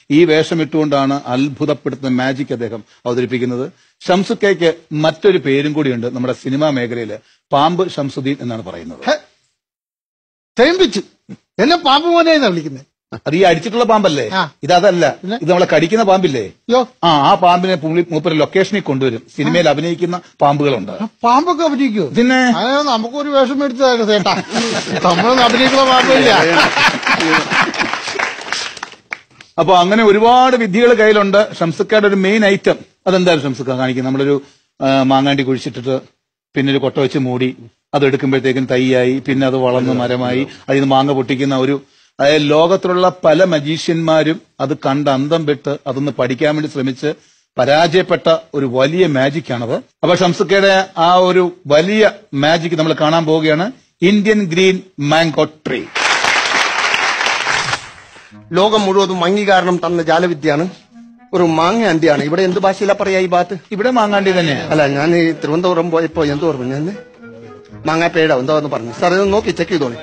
ഈ വേഷം ഇട്ടുകൊണ്ടാണ് അത്ഭുതപ്പെടുത്തുന്ന മാജിക് അദ്ദേഹം അവതരിപ്പിക്കുന്നത് ഷംസുക്കയ്ക്ക് മറ്റൊരു പേരും കൂടിയുണ്ട് നമ്മുടെ സിനിമാ മേഖലയിൽ പാമ്പ് ഷംസുദ്ദീൻ എന്നാണ് പറയുന്നത് തേമ്പിച്ചു എന്നെ പാമ്പ് മോനെ എന്നാ വിളിക്കുന്നത് അത് ഈ അടിച്ചിട്ടുള്ള പാമ്പല്ലേ ഇത് അതല്ല ഇത് നമ്മളെ കടിക്കുന്ന പാമ്പില്ലേ യോ ആ ആ പാമ്പിനെ പുള്ളി മൂപ്പര് ലൊക്കേഷനിൽ കൊണ്ടുവരും സിനിമയിൽ അഭിനയിക്കുന്ന പാമ്പുകളുണ്ട് പാമ്പൊക്കെ അഭിനയിക്കുവോ പിന്നെ അതെ നമുക്കൊരു വേഷം എടുത്തതായിരുന്നു ചേട്ടാ നമ്മളൊന്നും അഭിനയിക്കുന്ന പാമ്പില്ല അപ്പൊ അങ്ങനെ ഒരുപാട് വിദ്യകൾ കയ്യിലുണ്ട് ഷംസുക്കയുടെ ഒരു മെയിൻ ഐറ്റം അതെന്തായാലും ഷംസുക്ക കാണിക്കുന്നത് നമ്മളൊരു ആ, മാങ്ങാണ്ടി കുഴിച്ചിട്ടിട്ട് പിന്നെ ഒരു കൊട്ട വെച്ച് മൂടി അത് എടുക്കുമ്പോഴത്തേക്കും തൈയായി പിന്നെ അത് വളർന്ന് മരമായി അതിൽ നിന്ന് മാങ്ങ പൊട്ടിക്കുന്ന ഒരു അതായത് ലോകത്തിലുള്ള പല മജീഷ്യന്മാരും അത് കണ്ട് അന്തം വിട്ട് അതൊന്ന് പഠിക്കാൻ വേണ്ടി ശ്രമിച്ച് പരാജയപ്പെട്ട ഒരു വലിയ മാജിക് ആണത് അപ്പൊ ഷംസുക്കയുടെ ആ ഒരു വലിയ മാജിക് നമ്മൾ കാണാൻ പോവുകയാണ് ഇന്ത്യൻ ഗ്രീൻ മാംഗോ ട്രീ ലോകം മുഴുവതും അംഗീകാരം തന്ന ജാലവിദ്യയാണ് ഒരു മാങ്ങ അണ്ടിയാണ് ഇവിടെ എന്ത് ഭാഷയിലാ പറയാ ഈ ഭാഗത്ത് ഇവിടെ മാങ്ങാണ്ടി തന്നെയാ അല്ല ഞാൻ ഈ തിരുവനന്തപുരം പോയപ്പോ എന്തോ പറഞ്ഞു ഞാൻ മാങ്ങാപ്പേട എന്തോ എന്ന് പറഞ്ഞു സാർ ഇത് നോക്കി ചെക്ക് ചെയ്തോളി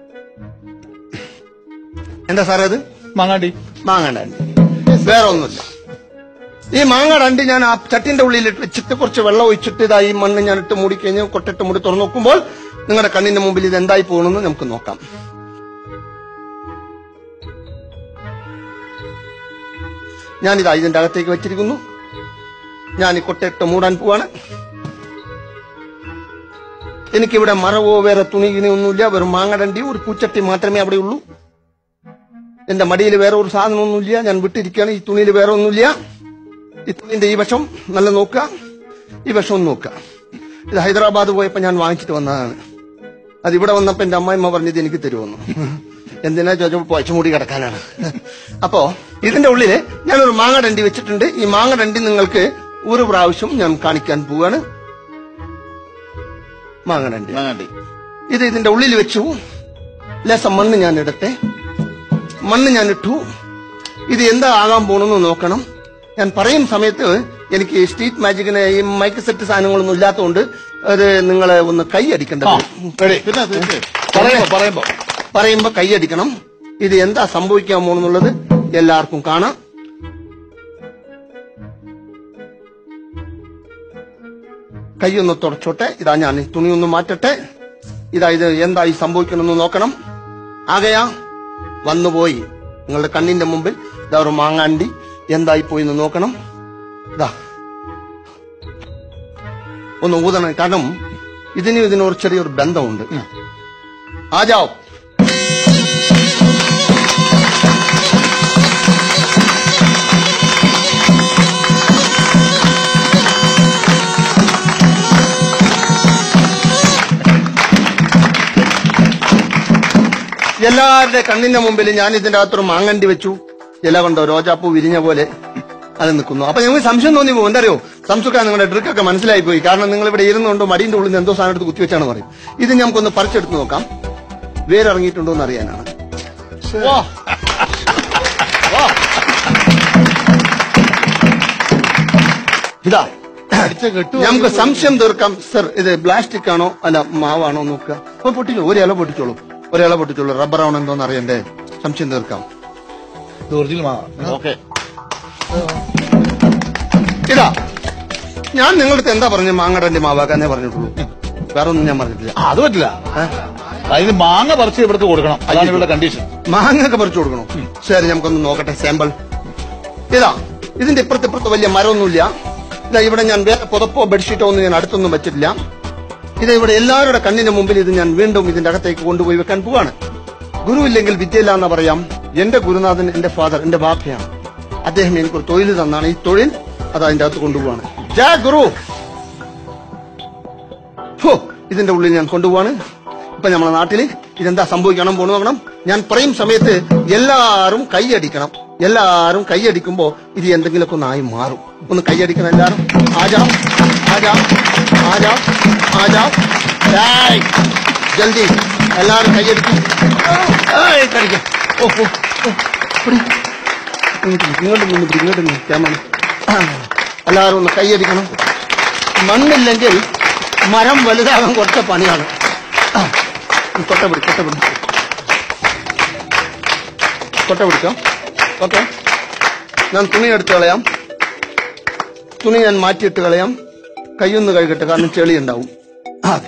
എന്താ സാറേ ഇത് മാങ്ങാണ്ടി മാങ്ങാണ്ട അണ്ടി വേറെ ഒന്നുമില്ല ഈ മാങ്ങയുടെ അണ്ടി ഞാൻ ആ ചട്ടിന്റെ ഉള്ളിൽ ഇട്ട് വെച്ചിട്ട് കുറച്ച് വെള്ളം ഒഴിച്ചിട്ട് ഇതാ ഈ മണ്ണ് ഞാൻ ഇട്ട് മൂടി കഴിഞ്ഞ് കൊട്ടിട്ട് മൂടി തുറന്നു നോക്കുമ്പോൾ നിങ്ങളുടെ കണ്ണിന്റെ മുമ്പിൽ ഇത് എന്തായി പോകണമെന്ന് നമുക്ക് നോക്കാം ഞാനിതാ ഇതിന്റെ അകത്തേക്ക് വെച്ചിരിക്കുന്നു ഞാൻ ഈ കൊട്ടയിട്ട് മൂടാൻ പോവാണ് എനിക്കിവിടെ മറവോ വേറെ തുണി ഇനി ഒന്നുമില്ല വെറും മാങ്ങടണ്ടി ഒരു പൂച്ചട്ടി മാത്രമേ അവിടെ ഉള്ളൂ എന്റെ മടിയിൽ വേറെ ഒരു സാധനമൊന്നുമില്ല ഞാൻ വിട്ടിരിക്കുകയാണ് ഈ തുണിയിൽ വേറെ ഒന്നുമില്ല ഈ തുണിന്റെ ഈ വശം നല്ല നോക്കുക ഈ വശം ഒന്ന് നോക്കുക ഇത് ഹൈദരാബാദ് പോയപ്പോ ഞാൻ വാങ്ങിച്ചിട്ട് വന്നതാണ് അത് ഇവിടെ വന്നപ്പോ എന്റെ അമ്മായിമ്മ പറഞ്ഞത് എനിക്ക് തരുമെന്നു എന്തിനാ ചോദിച്ചപ്പോ പൊയച്ചുമൂടി കിടക്കാനാണ് അപ്പോ ഇതിന്റെ ഉള്ളില് ഞാനൊരു മാങ്ങ ഡണ്ടി വെച്ചിട്ടുണ്ട് ഈ മാങ്ങ ഡണ്ടി നിങ്ങൾക്ക് ഒരു പ്രാവശ്യം ഞാൻ കാണിക്കാൻ പോവാണ് മാങ്ങ ഡണ്ടി മാങ്ങാണ്ടി ഇത് ഇതിന്റെ ഉള്ളിൽ വെച്ചു ലേശം മണ്ണ് ഞാൻ ഇടട്ടെ മണ്ണ് ഞാൻ ഇട്ടു ഇത് എന്താ ആകാൻ പോണെന്ന് നോക്കണം ഞാൻ പറയും സമയത്ത് എനിക്ക് സ്ട്രീറ്റ് മാജിക്കിന് ഈ മൈക്ക് സെറ്റ് സാധനങ്ങളൊന്നും ഇല്ലാത്തതുകൊണ്ട് അത് നിങ്ങളെ ഒന്ന് കൈ അടിക്കണ്ട പറയുമ്പോ പറയുമ്പോ പറയുമ്പോ കൈ അടിക്കണം ഇത് എന്താ സംഭവിക്കാൻ പോണെന്നുള്ളത് എല്ലാവർക്കും കാണാം കൈ ഒന്ന് തുടച്ചോട്ടെ ഇതാ ഞാൻ ഈ തുണി ഒന്ന് മാറ്റട്ടെ ഇതാ ഇത് എന്തായി സംഭവിക്കണമെന്ന് നോക്കണം ആകയാ വന്നുപോയി നിങ്ങളുടെ കണ്ണിന്റെ മുമ്പിൽ ഇതാ ഒരു മാങ്ങാണ്ടി എന്തായി പോയി എന്ന് നോക്കണം ഇതാ ഒന്ന് ഊതണം കാരണം ഇതിനും ഇതിനൊരു ചെറിയൊരു ബന്ധമുണ്ട് ആജാവ് എല്ലാവരുടെ കണ്ണിന്റെ മുമ്പിൽ ഞാൻ ഇതിന്റെ അകത്തൊരു മാങ്ങണ്ടി വെച്ചു ഇല കൊണ്ടോ രോജാപ്പൂ വിരിഞ്ഞ പോലെ അത് നിൽക്കുന്നു അപ്പൊ ഞങ്ങൾക്ക് സംശയം തോന്നി പോകും എന്തറിയോ സംസുക്കാൻ നിങ്ങളുടെ ട്രിക്കൊക്കെ മനസ്സിലായി പോയി കാരണം നിങ്ങൾ ഇവിടെ ഇരുന്നുകൊണ്ട് മടിയുടെ ഉള്ളിൽ നിന്ന് എന്തോ സാധനം എടുത്ത് കുത്തിവെച്ചാണ് പറയും ഇത് നമുക്കൊന്ന് പറിച്ചെടുത്ത് നോക്കാം വേരിറങ്ങിയിട്ടുണ്ടോ എന്ന് അറിയാനാണ് വാ. വാ. ഇതാ നമുക്ക് സംശയം തീർക്കാം സർ ഇത് പ്ലാസ്റ്റിക് ആണോ അല്ല മാവാണോ നോക്കുക അപ്പൊ പൊട്ടിച്ചോളൂ ഒരു ഇല പൊട്ടിച്ചോളൂ ഒരു ഇല പൊട്ടിച്ചോളൂ റബ്ബർ ആണോ എന്തോന്ന് അറിയണ്ടേ സംശയം തീർക്കാം ഒറിജിനൽ മാങ്ങ ഓക്കെ ഇതാ ഞാൻ നിങ്ങളുടെ എന്താ പറഞ്ഞു മാങ്ങടന്റെ മാവാക്കാന്നേ പറഞ്ഞിട്ടുള്ളൂ വേറെ ഒന്നും ഞാൻ പറഞ്ഞിട്ടില്ല അത് പറ്റില്ല അതിന് മാങ്ങ പറിച്ച് ഇവിടുത്തെ കൊടുക്കണം അതാണ് ഇവരുടെ കണ്ടീഷൻ മാങ്ങൊക്കെ പറിച്ചു കൊടുക്കണോ ശരി നമുക്കൊന്ന് നോക്കട്ടെ സാമ്പിൾ ഇതാ ഇതിന്റെ ഇപ്പുറത്ത് ഇപ്പുറത്ത് വലിയ മരമൊന്നുമില്ല ഇതാ ഇവിടെ ഞാൻ വേറെ പുതപ്പോ ബെഡ്ഷീറ്റോ ഒന്നും ഞാൻ അടുത്തൊന്നും വെച്ചിട്ടില്ല ഇത് ഇവിടെ എല്ലാവരുടെ കണ്ണിന്റെ മുമ്പിൽ ഇത് ഞാൻ വീണ്ടും ഇതിന്റെ അകത്തേക്ക് കൊണ്ടുപോയി വെക്കാൻ പോവാണ് ഗുരു ഇല്ലെങ്കിൽ വിദ്യയില്ല എന്ന് പറയാം എന്റെ ഗുരുനാഥൻ എന്റെ ഫാദർ എന്റെ ബാപ്പയാണ് അദ്ദേഹം എനിക്കൊരു തൊഴിൽ തന്നാണ് ഈ തൊഴിൽ അത് അതിന്റെ അകത്ത് കൊണ്ടുപോവാണ് ജയ ഗുരു ഹോ ഇതിന്റെ ഉള്ളിൽ ഞാൻ കൊണ്ടുപോവാണ് ഇപ്പൊ നമ്മുടെ നാട്ടില് ഇതെന്താ സംഭവിക്കണം പോണു നോക്കണം ഞാൻ പറയും സമയത്ത് എല്ലാരും കൈയടിക്കണം എല്ലാരും കൈയടിക്കുമ്പോ ഇത് എന്തെങ്കിലുമൊക്കെ ഒന്ന് ആയി മാറും ഒന്ന് കൈയടിക്കണം എല്ലാരും ആജാ ആജാ ആജാ ആജാ ഏയ്, ജൽദി എല്ലാരും കൈയടിക്കും ഏയ്, കടിക്കാം. ഓ ഓ ഓ, പിടി. ഇങ്ങോട്ട് നിന്ന്, ഇങ്ങോട്ട് നിന്ന് പിടി, ഇങ്ങോട്ട് നിന്ന് ക്യാമറ എല്ലാരും ഒന്ന് കൈയടിക്കണം മണ്ണില്ലെങ്കിൽ മരം വലുതാകാൻ കുറച്ച് പണിയാണ് ആ, കൊട്ട പിടി കൊട്ട പിടി കൊട്ട പിടിച്ചോ ഓക്കെ ഞാൻ തുണി എടുത്ത് കളയാം തുണി ഞാൻ മാറ്റിയിട്ട് കളയാം കൈയൊന്ന് കഴുകട്ടെ കാരണം ചെളി ഉണ്ടാവും അതെ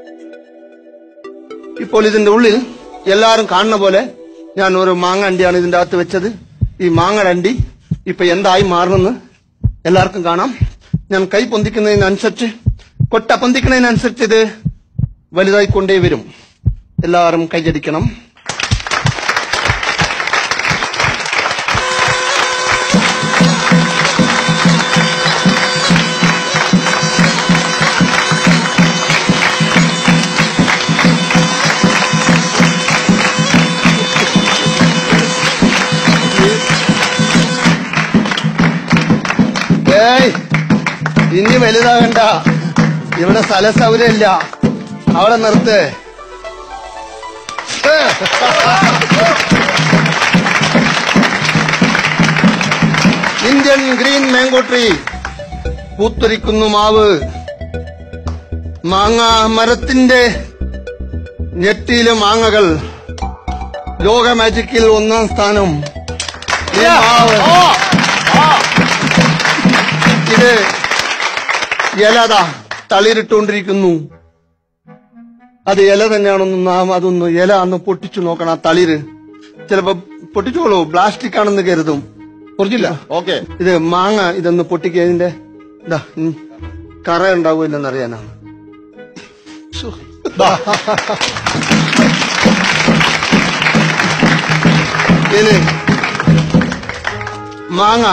ഇപ്പോൾ ഇതിന്റെ ഉള്ളിൽ എല്ലാരും കാണുന്ന പോലെ ഞാൻ ഒരു മാങ്ങ അണ്ടിയാണ് ഇതിന്റെ അകത്ത് വെച്ചത് ഈ മാങ്ങ അണ്ടി ഇപ്പൊ എന്തായി മാറുമെന്ന് എല്ലാവർക്കും കാണാം ഞാൻ കൈ പൊന്തിക്കുന്നതിനനുസരിച്ച് കൊട്ട പൊന്തിക്കുന്നതിനനുസരിച്ച് ഇത് വലുതായിക്കൊണ്ടേ വരും എല്ലാവരും കൈയടിക്കണം ഏയ് ഇനി വലുതാകണ്ട ഇവിടെ സ്ഥല സൗകര്യമില്ല അവിടെ നിർത്ത് a. Indian green mango tree പൂത്തൊരിക്കുന്നു മാവ് മാങ്ങ മരത്തിന്റെ ഞെട്ടിയിലെ മാങ്ങകൾ ലോക മാജിക്കിൽ ഒന്നാം സ്ഥാനം ഈ മാവ് ഇത് ഇലതാ തളിരിട്ടുകൊണ്ടിരിക്കുന്നു അത് ഇല തന്നെയാണെന്ന് നാം അതൊന്ന് ഇല അന്ന് പൊട്ടിച്ചു നോക്കണം ആ തളിര് ചിലപ്പോ പൊട്ടിച്ചോളൂ പ്ലാസ്റ്റിക് ആണെന്ന് കരുതും കുറച്ചില്ല ഓക്കെ ഇത് മാങ്ങ ഇതൊന്ന് പൊട്ടിക്കുക ഇതിന്റെ ഇതാ ഉം, കറ ഉണ്ടാവില്ലെന്ന് അറിയാനാണ് ഇതില് മാങ്ങ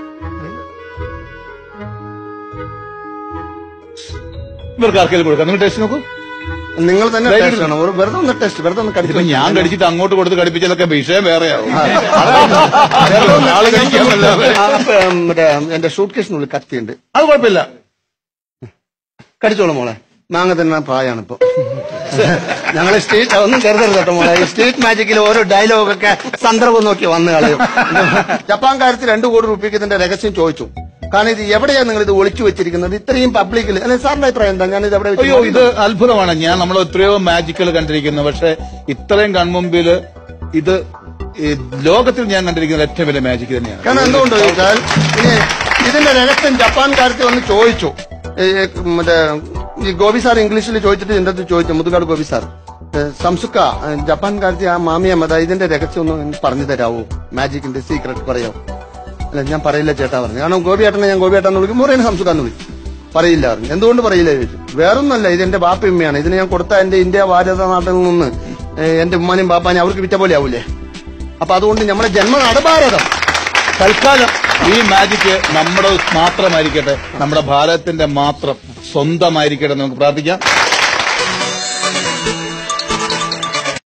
ഇവർക്ക് ആർക്കെങ്കിലും കൊടുക്കാം നിങ്ങൾ ടേസ്റ്റ് നോക്കൂ നിങ്ങൾ തന്നെ ധൈര്യം ടേസ്റ്റ് ചെയ്യണം ഒരു വെറുതെ ഒന്ന് ടെസ്റ്റ് വെറുതെ ഒന്ന് ഇതിപ്പോ കടിച്ചു ഞാൻ കടിച്ചിട്ട് അങ്ങോട്ട് കൊടുത്ത് കടിപ്പിച്ചാലൊക്കെ വിഷയം വേറെയാവും ആള് കഴിക്കാന്നല്ലാതെ ആ, അപ്പൊ, ഉം, മറ്റേ എന്റെ ഷൂട്ട് കേസിനുള്ളിൽ കത്തിയുണ്ട് അത് കുഴപ്പമില്ല കടിച്ചോളൂ മോളെ മാങ്ങ തന്നെ പ്രായമാണ് ഇപ്പൊ ഞങ്ങള് സ്റ്റേറ്റ് ഒന്നും കരുതരുത് കേട്ടോ മോളെ ഈ സ്റ്റേറ്റ് മാജിക്കിൽ ഓരോ ഡയലോഗൊക്കെ സന്ദർഭം നോക്കി വന്നു കളയും ജപ്പാൻ കാര്യത്തിൽ രണ്ടു കോടി റുപ്യക്ക് ഇതിന്റെ രഹസ്യം ചോദിച്ചു കാരണം ഇത് എവിടെയാണ് നിങ്ങൾ ഇത് ഒളിച്ചു വെച്ചിരിക്കുന്നത് ഇത്രയും പബ്ലിക്കിൽ അല്ലെ സാറിന്റെ അഭിപ്രായം എന്താ ഞാൻ ഇത് എവിടെ വെച്ച് അയ്യോ ഇത് അത്ഭുതമാണ് ഞാൻ നമ്മൾ എത്രയോ മാജിക്കൽ കണ്ടിരിക്കുന്നു പക്ഷെ ഇത്രയും കൺമുമ്പില് ഇത് ഈ ലോകത്തിൽ ഞാൻ കണ്ടിരിക്കുന്ന ഏറ്റവും വലിയ മാജിക് തന്നെയാണ് കാരണം എന്തുകൊണ്ട് ചോദിച്ചാൽ ഇനി ഇതിന്റെ രഹസ്യം ജപ്പാൻ കാര്യത്തിൽ വന്ന് ചോദിച്ചു ഈ, മറ്റേ ഈ ഗോപി സാർ ഇംഗ്ലീഷിൽ ചോദിച്ചിട്ട് എന്റെ അടുത്ത് ചോദിച്ചു മുതുകാട് ഗോപി സാർ ഏ, സംസുക്ക ഏ, ജപ്പാൻ കാര്യത്തിൽ ആ മാമിയ മത ഇതിന്റെ രഹസ്യം ഒന്ന് എനിക്ക് പറഞ്ഞു തരാവോ മാജിക്കിന്റെ സീക്രട്ട് പറയോ അല്ല ഞാൻ പറയില്ല ചേട്ടാ പറഞ്ഞു കാരണം ഗോപിയേട്ടനെ ഞാൻ ഗോപിയേട്ടാന്ന് വിളിക്കും മുറേനെ സംസുക്ക എന്ന് വിളിക്കും പറയില്ല പറഞ്ഞു എന്തുകൊണ്ട് പറയില്ല ചോദിച്ചു വേറൊന്നല്ല ഇത് എന്റെ ബാപ്പ ഉമ്മയാണ് ഇതിന് ഞാൻ കൊടുത്ത എന്റെ ഇന്ത്യ ഭാരത നാട്ടിൽ നിന്ന് ഏ, എന്റെ ഉമ്മാനും ബാപ്പാനും അവർക്ക് വിറ്റ പോലെ ആവൂലേ അപ്പൊ അതുകൊണ്ട് നമ്മുടെ ജന്മനാട് ഭാരതം തൽക്കാലം ഈ മാജിക് നമ്മുടെ മാത്രമായിരിക്കട്ടെ നമ്മുടെ ഭാരതത്തിന്റെ മാത്രം സ്വന്തമായിരിക്കട്ടെ എന്ന് നമുക്ക് പ്രാർത്ഥിക്കാം